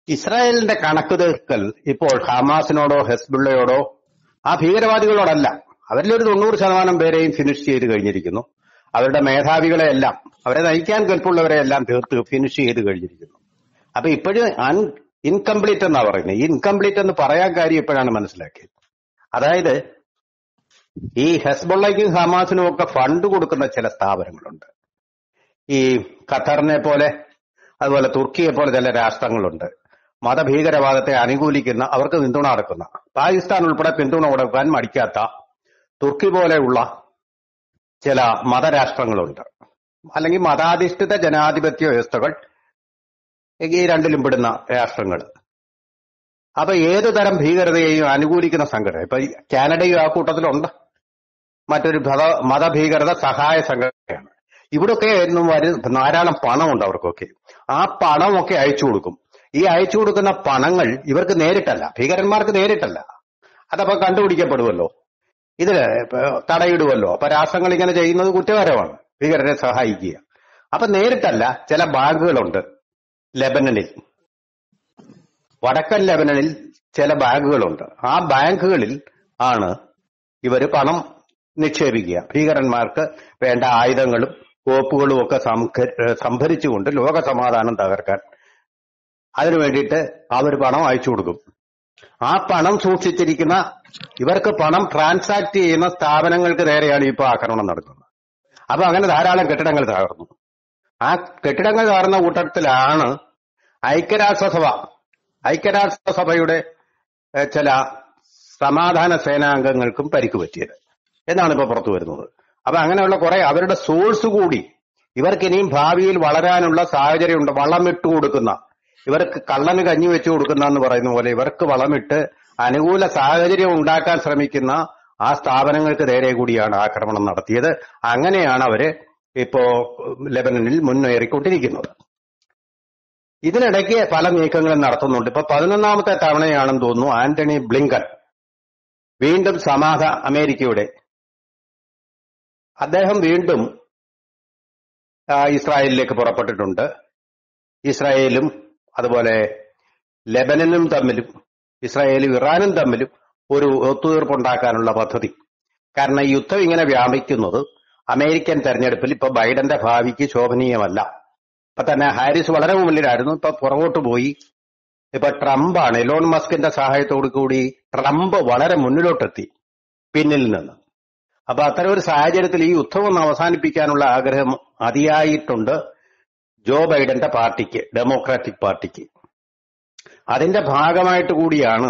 ഇസ്രായേലിന്റെ കണക്ക് തീർക്കൽ ഇപ്പോൾ ഹമാസിനോടോ ഹെസ്ബുള്ളയോടോ ആ ഭീകരവാദികളോടല്ല അവരിൽ ഒരു തൊണ്ണൂറ് ശതമാനം പേരെയും ഫിനിഷ് ചെയ്ത് കഴിഞ്ഞിരിക്കുന്നു അവരുടെ മേധാവികളെ എല്ലാം അവരെ നയിക്കാൻ കെൽപ്പുള്ളവരെ എല്ലാം തീർത്ത് ഫിനിഷ് ചെയ്ത് കഴിഞ്ഞിരിക്കുന്നു അപ്പൊ ഇപ്പോഴും അൺ ഇൻകംപ്ലീറ്റ് എന്നാ പറയുന്നത് ഈ ഇൻകംപ്ലീറ്റ് എന്ന് പറയാൻ കാര്യം ഇപ്പോഴാണ് മനസ്സിലാക്കിയത് അതായത് ഈ ഹെസ്ബുള്ളയ്ക്കും ഹമാസിനും ഒക്കെ ഫണ്ട് കൊടുക്കുന്ന ചില സ്ഥാപനങ്ങളുണ്ട് ഈ ഖത്തറിനെ പോലെ അതുപോലെ തുർക്കിയെ പോലെ ചില രാഷ്ട്രങ്ങളുണ്ട് മതഭീകരവാദത്തെ അനുകൂലിക്കുന്ന അവർക്ക് പിന്തുണ കൊടുക്കുന്ന പാകിസ്ഥാൻ ഉൾപ്പെടെ പിന്തുണ കൊടുക്കാൻ മടിക്കാത്ത തുർക്കി പോലെയുള്ള ചില മതരാഷ്ട്രങ്ങളുണ്ട് അല്ലെങ്കിൽ മതാധിഷ്ഠിത ജനാധിപത്യ വ്യവസ്ഥകൾ ഈ രണ്ടിലും പെടുന്ന രാഷ്ട്രങ്ങൾ അപ്പൊ ഏതു തരം ഭീകരതയെയും അനുകൂലിക്കുന്ന സംഘടന ഇപ്പൊ ഈ കാനഡയും ആ കൂട്ടത്തിലുണ്ട് മറ്റൊരു മത- മതഭീകരത സഹായ സംഘടനയാണ് ഇവിടൊക്കെ ആയിരുന്നു വരു ധാരാളം പണമുണ്ട് അവർക്കൊക്കെ ആ പണമൊക്കെ അയച്ചു കൊടുക്കും ഈ അയച്ചു കൊടുക്കുന്ന പണങ്ങൾ ഇവർക്ക് നേരിട്ടല്ല ഭീകരന്മാർക്ക് നേരിട്ടല്ല അതപ്പോ കണ്ടുപിടിക്കപ്പെടുമല്ലോ ഇതില് ഇപ്പൊ തടയിടുമല്ലോ അപ്പൊ രാഷ്ട്രങ്ങൾ ഇങ്ങനെ ചെയ്യുന്നത് കുറ്റകരമാണ് ഭീകരരെ സഹായിക്കുക അപ്പൊ നേരിട്ടല്ല ചില ബാങ്കുകളുണ്ട് ലെബനനിൽ വടക്കൻ ലെബനനിൽ ചില ബാങ്കുകളുണ്ട് ആ ബാങ്കുകളിൽ ആണ് ഇവര് പണം നിക്ഷേപിക്കുക ഭീകരന്മാർക്ക് വേണ്ട ആയുധങ്ങളും കോപ്പുകളും ഒക്കെ സംഘ- ഏഹ് സംഭരിച്ചുകൊണ്ട് ലോക സമാധാനം തകർക്കാൻ അതിനു വേണ്ടിയിട്ട് അവർ പണം അയച്ചു കൊടുക്കും ആ പണം സൂക്ഷിച്ചിരിക്കുന്ന ഇവർക്ക് പണം ട്രാൻസാക്ട് ചെയ്യുന്ന സ്ഥാപനങ്ങൾക്ക് നേരെയാണ് ഇപ്പോൾ ആക്രമണം നടക്കുന്നത് അപ്പൊ അങ്ങനെ ധാരാളം കെട്ടിടങ്ങൾ തകർന്നു ആ കെട്ടിടങ്ങൾ തകർന്ന കൂട്ടത്തിലാണ് ഐക്യരാഷ്ട്രസഭ ഐക്യരാഷ്ട്രസഭയുടെ ഏഹ്, ചില സമാധാന സേനാംഗങ്ങൾക്കും പരിക്ക് പറ്റിയത് എന്നാണ് ഇപ്പൊ പുറത്തു വരുന്നത് അപ്പൊ അങ്ങനെയുള്ള കുറെ അവരുടെ സോഴ്സ് കൂടി ഇവർക്ക് ഇനിയും ഭാവിയിൽ വളരാനുള്ള സാഹചര്യമുണ്ട് വളമിട്ട് കൊടുക്കുന്ന ഇവർക്ക് കള്ളന് കഞ്ഞി വെച്ച് കൊടുക്കുന്ന എന്ന് പറയുന്ന പോലെ ഇവർക്ക് വളമിട്ട് അനുകൂല സാഹചര്യം ഉണ്ടാക്കാൻ ശ്രമിക്കുന്ന ആ സ്ഥാപനങ്ങൾക്ക് നേരെ കൂടിയാണ് ആക്രമണം നടത്തിയത് അങ്ങനെയാണ് അവര് ഇപ്പോ ലെബനനിൽ മുന്നേറിക്കൊണ്ടിരിക്കുന്നത് ഇതിനിടയ്ക്ക് പല നീക്കങ്ങളും നടത്തുന്നുണ്ട് ഇപ്പൊ പതിനൊന്നാമത്തെ തവണയാണെന്ന് തോന്നുന്നു ആന്റണി ബ്ലിങ്കൻ വീണ്ടും സമാധ അമേരിക്കയുടെ അദ്ദേഹം വീണ്ടും ആ, ഇസ്രായേലിലേക്ക് പുറപ്പെട്ടിട്ടുണ്ട് ഇസ്രായേലും അതുപോലെ ലെബനനും തമ്മിലും ഇസ്രായേലും ഇറാനും തമ്മിലും ഒരു ഒത്തുതീർപ്പുണ്ടാക്കാനുള്ള പദ്ധതി കാരണം ഈ യുദ്ധം ഇങ്ങനെ വ്യാപിക്കുന്നത് അമേരിക്കൻ തെരഞ്ഞെടുപ്പിൽ ഇപ്പൊ ബൈഡന്റെ ഭാവിക്ക് ശോഭനീയമല്ല ഇപ്പൊ തന്നെ ഹാരിസ് വളരെ മുന്നിലായിരുന്നു ഇപ്പൊ പുറകോട്ട് പോയി ഇപ്പൊ ട്രംപാണ് എലോൺ മസ്കിന്റെ സഹായത്തോടു കൂടി ട്രംപ് വളരെ മുന്നിലോട്ടെത്തി പിന്നിൽ നിന്ന് അപ്പൊ അത്തരം ഒരു സാഹചര്യത്തിൽ ഈ യുദ്ധം ഒന്ന് അവസാനിപ്പിക്കാനുള്ള ആഗ്രഹം അതിയായിട്ടുണ്ട് ജോ ബൈഡന്റെ പാർട്ടിക്ക് ഡെമോക്രാറ്റിക് പാർട്ടിക്ക് അതിന്റെ ഭാഗമായിട്ട് കൂടിയാണ്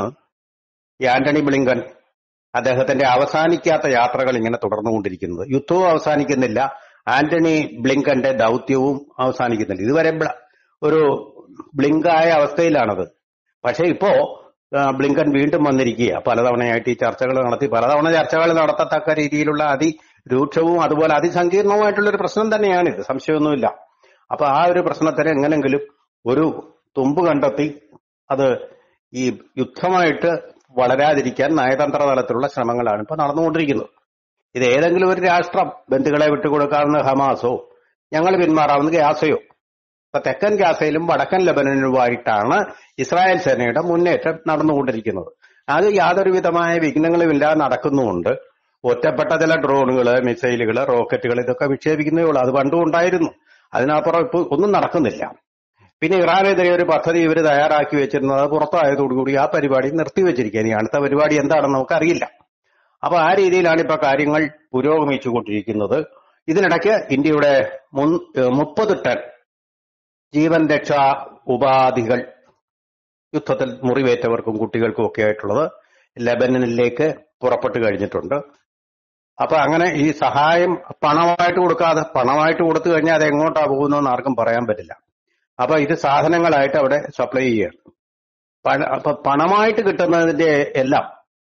ഈ ആന്റണി ബ്ലിങ്കൻ അദ്ദേഹത്തിന്റെ അവസാനിക്കാത്ത യാത്രകൾ ഇങ്ങനെ തുടർന്നുകൊണ്ടിരിക്കുന്നത് യുദ്ധവും അവസാനിക്കുന്നില്ല ആന്റണി ബ്ലിങ്കന്റെ ദൗത്യവും അവസാനിക്കുന്നില്ല ഇതുവരെ ബ്ല- ഒരു ബ്ലിങ്കായ അവസ്ഥയിലാണത് പക്ഷെ ഇപ്പോ ആ, ബ്ലിങ്കൻ വീണ്ടും വന്നിരിക്കുക പലതവണയായിട്ട് ഈ ചർച്ചകൾ നടത്തി പലതവണ ചർച്ചകൾ നടത്തത്തക്ക രീതിയിലുള്ള അതിരൂക്ഷവും അതുപോലെ അതിസങ്കീർണവുമായിട്ടുള്ള ഒരു പ്രശ്നം തന്നെയാണിത് സംശയമൊന്നുമില്ല അപ്പൊ ആ ഒരു പ്രശ്നത്തിന് എങ്ങനെങ്കിലും ഒരു തുമ്പ് കണ്ടെത്തി അത് ഈ യുദ്ധമായിട്ട് വളരാതിരിക്കാൻ നയതന്ത്ര തലത്തിലുള്ള ശ്രമങ്ങളാണ് ഇപ്പൊ നടന്നുകൊണ്ടിരിക്കുന്നത് ഇത് ഏതെങ്കിലും ഒരു രാഷ്ട്രം ബന്ധുക്കളെ വിട്ടുകൊടുക്കാവുന്ന ഹമാസോ ഞങ്ങൾ പിന്മാറാവുന്ന ഗ്യാസയോ ഇപ്പൊ തെക്കൻ ഗാസയിലും വടക്കൻ ലബനനുമായിട്ടാണ് ഇസ്രായേൽ സേനയുടെ മുന്നേറ്റം നടന്നുകൊണ്ടിരിക്കുന്നത് അത് യാതൊരു വിധമായ വിഘ്നങ്ങളുമില്ലാതെ നടക്കുന്നുമുണ്ട് ഒറ്റപ്പെട്ട ചില ഡ്രോണുകൾ മിസൈലുകൾ റോക്കറ്റുകൾ ഇതൊക്കെ വിക്ഷേപിക്കുന്നേ ഉള്ളൂ അത് പണ്ടും ഉണ്ടായിരുന്നു അതിനപ്പുറം ഇപ്പൊ ഒന്നും നടക്കുന്നില്ല പിന്നെ ഇറാനെതിരെ ഒരു പദ്ധതി ഇവർ തയ്യാറാക്കി വെച്ചിരുന്നത് അത് പുറത്തായതോടുകൂടി ആ പരിപാടി നിർത്തിവെച്ചിരിക്കുക ഇനി അടുത്ത പരിപാടി എന്താണെന്ന് നമുക്കറിയില്ല അപ്പൊ ആ രീതിയിലാണ് ഇപ്പൊ കാര്യങ്ങൾ പുരോഗമിച്ചുകൊണ്ടിരിക്കുന്നത് ഇതിനിടയ്ക്ക് ഇന്ത്യയുടെ മുപ്പത് ടൺ ജീവൻ രക്ഷാ ഉപാധികൾ യുദ്ധത്തിൽ മുറിവേറ്റവർക്കും കുട്ടികൾക്കും ഒക്കെ ആയിട്ടുള്ളത് ലെബനനിലേക്ക് പുറപ്പെട്ടു കഴിഞ്ഞിട്ടുണ്ട് അപ്പൊ അങ്ങനെ ഈ സഹായം പണമായിട്ട് കൊടുക്കാതെ പണമായിട്ട് കൊടുത്തു കഴിഞ്ഞാൽ അത് എങ്ങോട്ടാ പോകുന്നതെന്ന് ആർക്കും പറയാൻ പറ്റില്ല അപ്പൊ ഇത് സാധനങ്ങളായിട്ട് അവിടെ സപ്ലൈ ചെയ്യുകയാണ് പണ- അപ്പൊ പണമായിട്ട് കിട്ടുന്നതിന്റെ എല്ലാം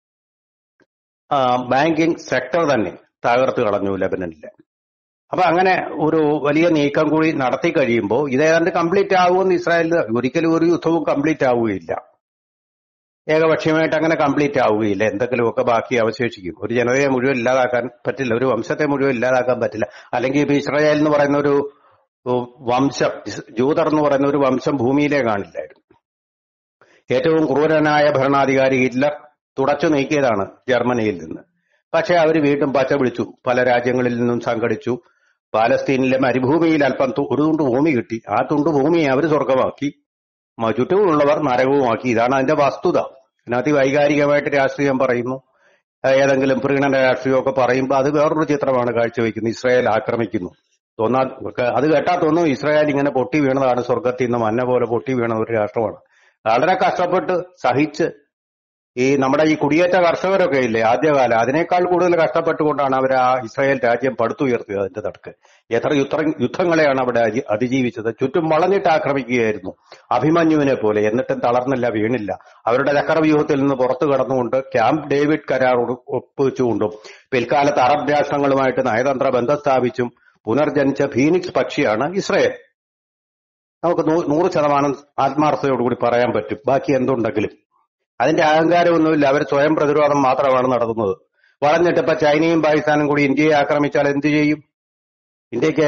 ബാങ്കിങ് സെക്ടർ തന്നെ തകർത്ത് കളഞ്ഞു ലെബനനിലെ അപ്പൊ അങ്ങനെ ഒരു വലിയ നീക്കം കൂടി നടത്തി കഴിയുമ്പോൾ ഇത് ഏതാണ്ട് കംപ്ലീറ്റ് ആകുമെന്ന് ഇസ്രായേലിൽ ഒരിക്കലും ഒരു യുദ്ധവും കംപ്ലീറ്റ് ആവുകയില്ല ഏകപക്ഷീയമായിട്ട് അങ്ങനെ കംപ്ലീറ്റ് ആവുകയില്ല എന്തെങ്കിലുമൊക്കെ ബാക്കി അവശേഷിക്കും ഒരു ജനതയെ മുഴുവൻ ഇല്ലാതാക്കാൻ പറ്റില്ല ഒരു വംശത്തെ മുഴുവൻ ഇല്ലാതാക്കാൻ പറ്റില്ല അല്ലെങ്കിൽ ഇപ്പൊ ഇസ്രായേൽ എന്ന് പറയുന്ന ഒരു ഉം, വംശം ഇസ് ജൂതർ എന്ന് പറയുന്ന ഒരു വംശം ഭൂമിയിലേ കാണില്ലായിരുന്നു ഏറ്റവും ക്രൂരനായ ഭരണാധികാരി ഹിറ്റ്ലർ തുടച്ചു നീക്കിയതാണ് ജർമ്മനിയിൽ നിന്ന് പക്ഷെ അവർ വീണ്ടും പച്ച പിടിച്ചു പല രാജ്യങ്ങളിൽ നിന്നും സംഘടിച്ചു പാലസ്തീനിലെ മരുഭൂമിയിൽ അല്പം തു- ഒരു തുണ്ട് ഭൂമി കിട്ടി ആ തുണ്ട് ഭൂമിയെ അവർ സ്വർഗമാക്കി മ- ചുറ്റുമുള്ളവർ നരകവുമാക്കി ഇതാണ് അതിന്റെ വസ്തുത അതിനകത്ത് വൈകാരികമായിട്ട് രാഷ്ട്രീയം പറയുന്നു ഏഹ് ഏതെങ്കിലും പ്രീണന രാഷ്ട്രീയമൊക്കെ പറയുമ്പോൾ അത് വേറൊരു ചിത്രമാണ് കാഴ്ചവെക്കുന്നത് ഇസ്രായേൽ ആക്രമിക്കുന്നു തോന്നാ അത് കേട്ടാ തോന്നും ഇസ്രായേൽ ഇങ്ങനെ പൊട്ടി വീണതാണ് സ്വർഗത്തിൽ നിന്ന് മന്ന പോലെ പൊട്ടി വീണ ഒരു രാഷ്ട്രമാണ് വളരെ കഷ്ടപ്പെട്ട് സഹിച്ച് ഈ നമ്മുടെ ഈ കുടിയേറ്റ കർഷകരൊക്കെ ഇല്ലേ ആദ്യകാലം അതിനേക്കാൾ കൂടുതൽ കഷ്ടപ്പെട്ടുകൊണ്ടാണ് അവർ ആ ഇസ്രായേൽ രാജ്യം പടുത്തുയർത്തിയത് അതിന്റെ തടക്ക് എത്ര യുദ്ധ യുദ്ധങ്ങളെയാണ് അവിടെ അതി- അതിജീവിച്ചത് ചുറ്റും വളഞ്ഞിട്ട് ആക്രമിക്കുകയായിരുന്നു അഭിമന്യുവിനെ പോലെ എന്നിട്ടും തളർന്നില്ല വീണില്ല അവരുടെ ചക്രവ്യൂഹത്തിൽ നിന്ന് പുറത്തു കടന്നുകൊണ്ട് ക്യാമ്പ് ഡേവിഡ് കരാർ ഒടു- ഒപ്പുവെച്ചുകൊണ്ടും പിൽക്കാലത്ത് അറബ് രാഷ്ട്രങ്ങളുമായിട്ട് നയതന്ത്ര ബന്ധം സ്ഥാപിച്ചും പുനർജനിച്ച ഫീനിക്സ് പക്ഷിയാണ് ഇസ്രായേൽ നമുക്ക് നൂ- നൂറ് ശതമാനം ആത്മാർത്ഥതയോടുകൂടി പറയാൻ പറ്റും ബാക്കി എന്തുണ്ടെങ്കിലും അതിന്റെ അഹങ്കാരമൊന്നുമില്ല അവർ സ്വയം പ്രതിരോധം മാത്രമാണ് നടത്തുന്നത് വളഞ്ഞിട്ട് ഇപ്പൊ ചൈനയും പാകിസ്ഥാനും കൂടി ഇന്ത്യയെ ആക്രമിച്ചാൽ എന്ത് ചെയ്യും ഇന്ത്യക്ക്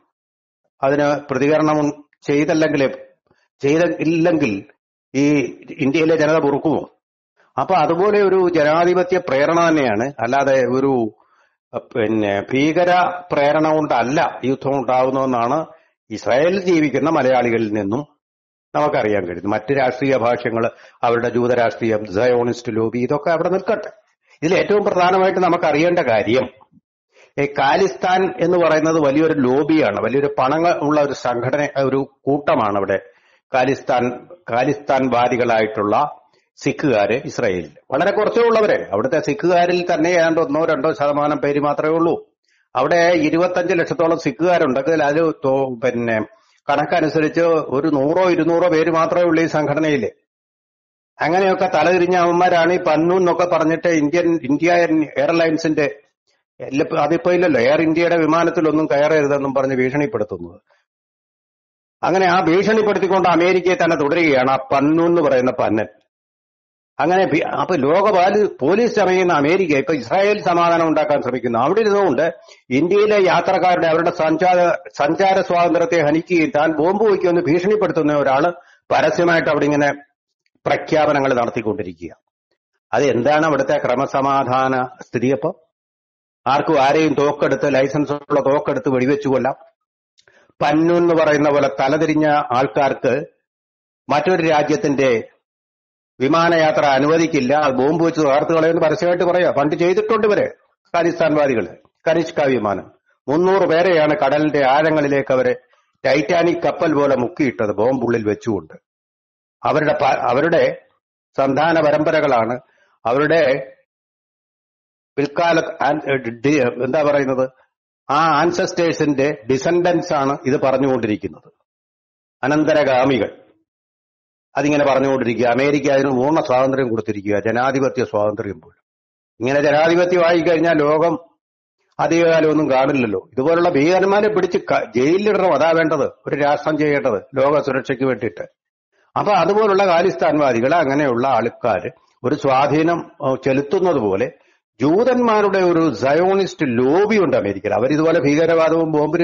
അതിന് പ്രതികരണം ഉം ചെയ്തല്ലെങ്കിൽ ചെയ്ത ഇല്ലെങ്കിൽ ഈ ഇന്ത്യയിലെ ജനത പൊറുക്കുമോ അപ്പൊ അതുപോലെ ഒരു ജനാധിപത്യ പ്രേരണ തന്നെയാണ് അല്ലാതെ ഒരു അഹ് പിന്നെ ഭീകര പ്രേരണ കൊണ്ടല്ല യുദ്ധം ഉണ്ടാകുന്നതെന്നാണ് ഇസ്രായേലിൽ ജീവിക്കുന്ന മലയാളികളിൽ നിന്നും നമുക്കറിയാൻ കഴിയുന്നു മറ്റ് രാഷ്ട്രീയ ഭാഷ്യങ്ങൾ അവരുടെ ജൂതരാഷ്ട്രീയം സയോണിസ്റ്റ് ലോബി ഇതൊക്കെ അവിടെ നിൽക്കട്ടെ ഇതിൽ ഏറ്റവും പ്രധാനമായിട്ട് നമുക്ക് അറിയേണ്ട കാര്യം ഈ കാലിസ്ഥാൻ എന്ന് പറയുന്നത് വലിയൊരു ലോബിയാണ് വലിയൊരു പണങ്ങൾ ഉള്ള ഒരു സംഘടന ഒരു കൂട്ടമാണ് അവിടെ കാലിസ്ഥാൻ കാലിസ്ഥാൻവാദികളായിട്ടുള്ള സിഖുകാര് ഇസ്രായേലിൽ വളരെ കുറച്ചേ ഉള്ളവരെ അവിടുത്തെ സിഖുകാരിൽ തന്നെ ഏതാണ്ട് ഒന്നോ രണ്ടോ ശതമാനം പേര് മാത്രമേ ഉള്ളൂ അവിടെ ഇരുപത്തഞ്ച് ലക്ഷത്തോളം സിഖുകാരുണ്ടെങ്കിൽ അതിൽ തോ- പിന്നെ കണക്കനുസരിച്ച് ഒരു നൂറോ ഇരുന്നൂറോ പേര് മാത്രമേ ഉള്ളൂ ഈ സംഘടനയിൽ അങ്ങനെയൊക്കെ തലതിരിഞ്ഞ അവന്മാരാണ് ഈ പന്നു എന്നൊക്കെ പറഞ്ഞിട്ട് ഇന്ത്യൻ ഇന്ത്യ എയർലൈൻസിന്റെ ഇല്ല, അതിപ്പോ ഇല്ലല്ലോ എയർ ഇന്ത്യയുടെ വിമാനത്തിലൊന്നും കയറരുതെന്നും പറഞ്ഞ് ഭീഷണിപ്പെടുത്തുന്നത് അങ്ങനെ ആ ഭീഷണിപ്പെടുത്തിക്കൊണ്ട് അമേരിക്കയെ തന്നെ തുടരുകയാണ് ആ പന്നു എന്ന് പറയുന്ന പന്നൻ അങ്ങനെ ഭീ- അപ്പൊ ലോക പാലി- പോലീസ് ചമയുന്ന അമേരിക്ക ഇപ്പൊ ഇസ്രായേൽ സമാധാനം ഉണ്ടാക്കാൻ ശ്രമിക്കുന്നു അവിടെ ഇരുന്നുകൊണ്ട് ഇന്ത്യയിലെ യാത്രക്കാരുടെ അവരുടെ സഞ്ചാര സഞ്ചാര സ്വാതന്ത്ര്യത്തെ ഹനിക്കുകയും താൻ ബോംബ് വയ്ക്കുമെന്ന് ഭീഷണിപ്പെടുത്തുന്ന ഒരാള് പരസ്യമായിട്ട് അവിടെ ഇങ്ങനെ പ്രഖ്യാപനങ്ങൾ നടത്തിക്കൊണ്ടിരിക്കുക അത് എന്താണ് അവിടുത്തെ ക്രമസമാധാന സ്ഥിതി അപ്പൊ ആർക്കും ആരെയും തോക്കെടുത്ത് ലൈസൻസ് ഉള്ള തോക്കെടുത്ത് വെടിവെച്ചു കൊല്ലാം പന്നു എന്ന് പറയുന്ന പോലെ തലതിരിഞ്ഞ ആൾക്കാർക്ക് മറ്റൊരു രാജ്യത്തിന്റെ വിമാനയാത്ര അനുവദിക്കില്ല അത് ബോംബ് വെച്ച് തകർത്ത് കളയുമെന്ന് പരസ്യമായിട്ട് പറയാ പണ്ട് ചെയ്തിട്ടുണ്ട് ഇവരെ ഖാലിസ്ഥാൻവാദികള് കനിഷ്ക വിമാനം മുന്നൂറ് പേരെയാണ് കടലിന്റെ ആഴങ്ങളിലേക്ക് അവരെ ടൈറ്റാനിക് കപ്പൽ പോലെ മുക്കിയിട്ടത് ബോംബുള്ളിൽ വെച്ചുകൊണ്ട് അവരുടെ പ- അവരുടെ സന്താന പരമ്പരകളാണ് അവരുടെ പിൽക്കാല ആൻ- ഡി- എന്താ പറയുന്നത് ആ ആൻസസ്റ്റേഴ്സിന്റെ ഡിസെൻഡൻസ് ആണ് ഇത് പറഞ്ഞുകൊണ്ടിരിക്കുന്നത് അനന്തരഗാമികൾ അതിങ്ങനെ പറഞ്ഞുകൊണ്ടിരിക്കുക അമേരിക്ക അതിന് പൂർണ്ണ സ്വാതന്ത്ര്യം കൊടുത്തിരിക്കുക ജനാധിപത്യ സ്വാതന്ത്ര്യം പോലും ഇങ്ങനെ ജനാധിപത്യമായി കഴിഞ്ഞാൽ ലോകം അധികകാലമൊന്നും കാണില്ലല്ലോ ഇതുപോലുള്ള ഭീകരന്മാരെ പിടിച്ച് ക- ജയിലിലിടണം അതാ വേണ്ടത് ഒരു രാഷ്ട്രം ചെയ്യേണ്ടത് ലോക സുരക്ഷയ്ക്ക് വേണ്ടിയിട്ട് അപ്പൊ അതുപോലുള്ള ഖാലിസ്ഥാൻവാദികൾ അങ്ങനെയുള്ള ആൾക്കാർ ഒരു സ്വാധീനം ഏഹ്, ചെലുത്തുന്നത് പോലെ ജൂതന്മാരുടെ ഒരു സയോണിസ്റ്റ് ലോബി ഉണ്ട് അമേരിക്കയിൽ അവരിതുപോലെ ഭീകരവാദവും ബോംബിന്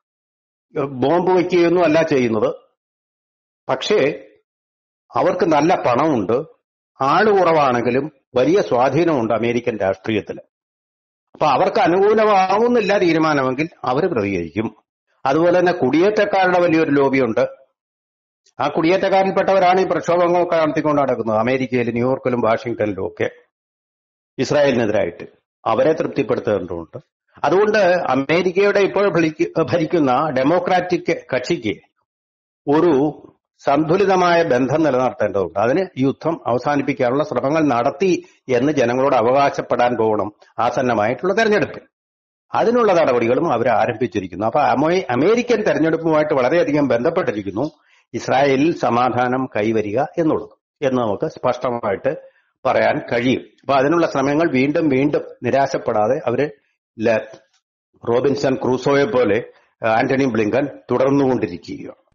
ബോംബ് വയ്ക്കുകയൊന്നും അല്ല ചെയ്യുന്നത് പക്ഷേ അവർക്ക് നല്ല പണമുണ്ട് ആള് കുറവാണെങ്കിലും വലിയ സ്വാധീനമുണ്ട് അമേരിക്കൻ രാഷ്ട്രീയത്തിൽ അപ്പൊ അവർക്ക് അനുകൂലമാവുന്നില്ല തീരുമാനമെങ്കിൽ അവർ പ്രതികരിക്കും അതുപോലെ തന്നെ കുടിയേറ്റക്കാരുടെ വലിയൊരു ലോബിയുണ്ട് ആ കുടിയേറ്റക്കാരിൽപ്പെട്ടവരാണ് ഈ പ്രക്ഷോഭങ്ങളൊക്കെ നടത്തിക്കൊണ്ട് നടക്കുന്നത് അമേരിക്കയിൽ ന്യൂയോർക്കിലും വാഷിംഗ്ടണിലും ഒക്കെ ഇസ്രായേലിനെതിരായിട്ട് അവരെ തൃപ്തിപ്പെടുത്തേണ്ടതുണ്ട് അതുകൊണ്ട് അമേരിക്കയുടെ ഇപ്പോൾ ഭരിക്ക- ഭരിക്കുന്ന ഡെമോക്രാറ്റിക് കക്ഷിക്ക് ഒരു സന്തുലിതമായ ബന്ധം നിലനിർത്തേണ്ടതുണ്ട് അതിന് യുദ്ധം അവസാനിപ്പിക്കാനുള്ള ശ്രമങ്ങൾ നടത്തി എന്ന് ജനങ്ങളോട് അവകാശപ്പെടാൻ പോകണം ആസന്നമായിട്ടുള്ള തെരഞ്ഞെടുപ്പ് അതിനുള്ള നടപടികളും അവർ ആരംഭിച്ചിരിക്കുന്നു അപ്പൊ അമേ- അമേരിക്കൻ തെരഞ്ഞെടുപ്പുമായിട്ട് വളരെയധികം ബന്ധപ്പെട്ടിരിക്കുന്നു ഇസ്രായേലിൽ സമാധാനം കൈവരിക എന്നുള്ളത് എന്ന് നമുക്ക് സ്പഷ്ടമായിട്ട് പറയാൻ കഴിയും അപ്പൊ അതിനുള്ള ശ്രമങ്ങൾ വീണ്ടും വീണ്ടും നിരാശപ്പെടാതെ അവര് ല- റോബിൻസൺ ക്രൂസോയെ പോലെ ആന്റണി ബ്ലിങ്കൻ തുടർന്നുകൊണ്ടിരിക്കുകയാണ്